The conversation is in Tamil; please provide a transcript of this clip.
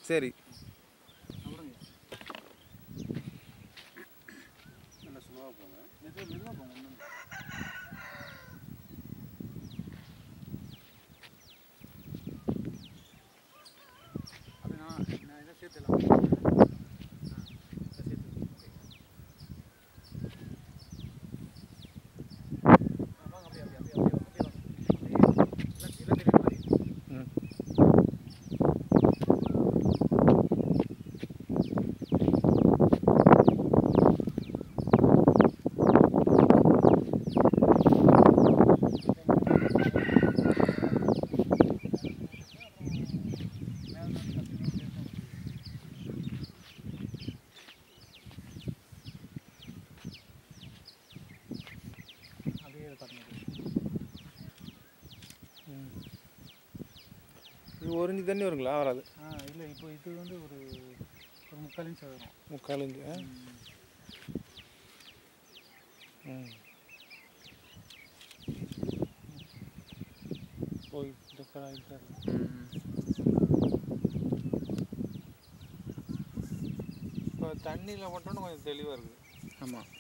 சரி அப்புறம் நல்லா ஸ்லோவாக போங்க மெதுவாக மெதுவாக போங்க ஒன்றும் அப்படி நான் நான் இதை சேர்த்துலாம் சேர்த்து வாங்க அப்படியே அப்படியே அப்படியே அப்படியே அப்படியே வாங்க அப்படியே எல்லாம் எல்லாம் தெரியுற மாதிரி ம் அப்படியே பாருங்க ம். இது ஒரு இன்ச்சு தண்ணி வருங்களா வராது ஆ இல்லை இப்போ இது வந்து ஒரு ஒரு முக்கால் இன்ச் வரும் முக்கால் இன்ச்சு ஆ? ம் போய் இந்த இது இப்போ தண்ணியில் மட்டும் கொஞ்சம் தெளிவாக இருக்குது ஆமாம்